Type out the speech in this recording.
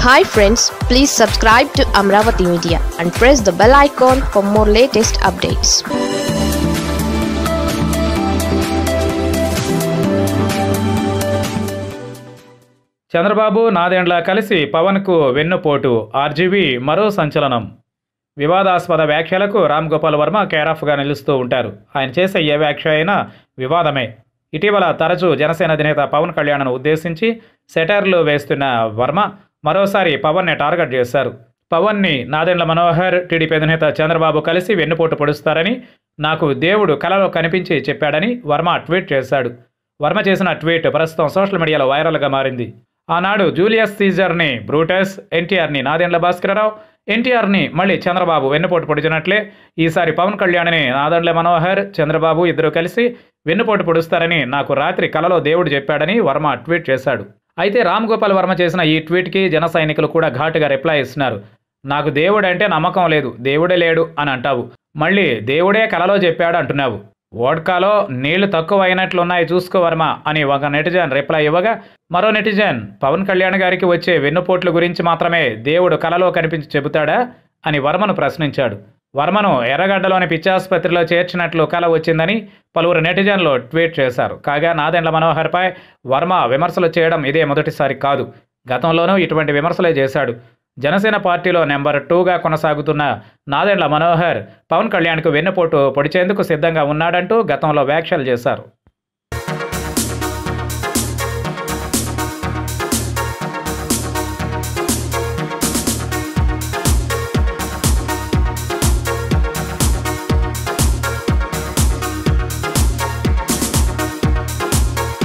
hi friends please subscribe to Amaravati media and press the bell icon for more latest updates Chandrababu Nadendla కలిసి పవన్కు వెన్నుపోటు RGV మరో సంచలనం వివాదాస్పద వ్యాఖ్యలకు రామ్ గోపాల్ వర్మ కేరాఫ్గా నిలుస్తూ ఉంటారు ఆయన చేసే ఏ వ్యాఖ్య అయినా వివాదమే ఇటీవల తరచూ జనసేన అధినేత పవన్ కళ్యాణ్ను ఉద్దేశించి సెటైర్లు వేస్తున్న వర్మ మరోసారి పవన్ని టార్గెట్ చేశారు పవన్ని నాదెండ్ల మనోహర్ టీడీపీ అధినేత చంద్రబాబు కలిసి వెన్నుపోటు పొడుస్తారని నాకు దేవుడు కలలో కనిపించి చెప్పాడని వర్మ ట్వీట్ చేశాడు వర్మ చేసిన ట్వీట్ ప్రస్తుతం సోషల్ మీడియాలో వైరల్గా మారింది ఆనాడు జూలియస్ సీజర్ని బ్రూటస్ ఎన్టీఆర్ని నాదెండ్ల భాస్కరరావు ఎన్టీఆర్ని మళ్ళీ చంద్రబాబు వెన్నుపోటు పొడిచినట్లే ఈసారి పవన్ కళ్యాణ్ని నాదెండ్ల మనోహర్ చంద్రబాబు ఇద్దరు కలిసి వెన్నుపోటు పొడుస్తారని నాకు రాత్రి కలలో దేవుడు చెప్పాడని వర్మ ట్వీట్ చేశాడు అయితే రామ్ గోపాల్ వర్మ చేసిన ఈ ట్వీట్కి జన సైనికులు కూడా ఘాటుగా రిప్లై ఇస్తున్నారు నాకు దేవుడు అంటే నమ్మకం లేదు దేవుడే లేడు అని అంటావు మళ్ళీ దేవుడే కలలో చెప్పాడు అంటున్నావు వోడ్కాలో నీళ్లు తక్కువ అయినట్లున్నాయి చూసుకో వర్మ అని ఒక నెటిజన్ రిప్లై ఇవ్వగా మరో నెటిజన్ పవన్ కళ్యాణ్ గారికి వచ్చే వెన్నుపోట్ల గురించి మాత్రమే దేవుడు కలలో కనిపించి చెబుతాడా అని వర్మను ప్రశ్నించాడు వర్మను ఎర్రగడ్డలోని పిచ్చాసుపత్రిలో చేర్చినట్లు కల వచ్చిందని పలువురు నెటిజన్లు ట్వీట్ చేశారు కాగా నాదెండ్ల మనోహర్పై వర్మ విమర్శలు చేయడం ఇదే మొదటిసారి కాదు గతంలోనూ ఇటువంటి విమర్శలే చేశాడు జనసేన పార్టీలో నెంబర్ టూగా కొనసాగుతున్న నాదెండ్ల మనోహర్ పవన్ కళ్యాణ్కు వెన్నుపోటు పొడిచేందుకు సిద్ధంగా ఉన్నాడంటూ గతంలో వ్యాఖ్యలు చేశారు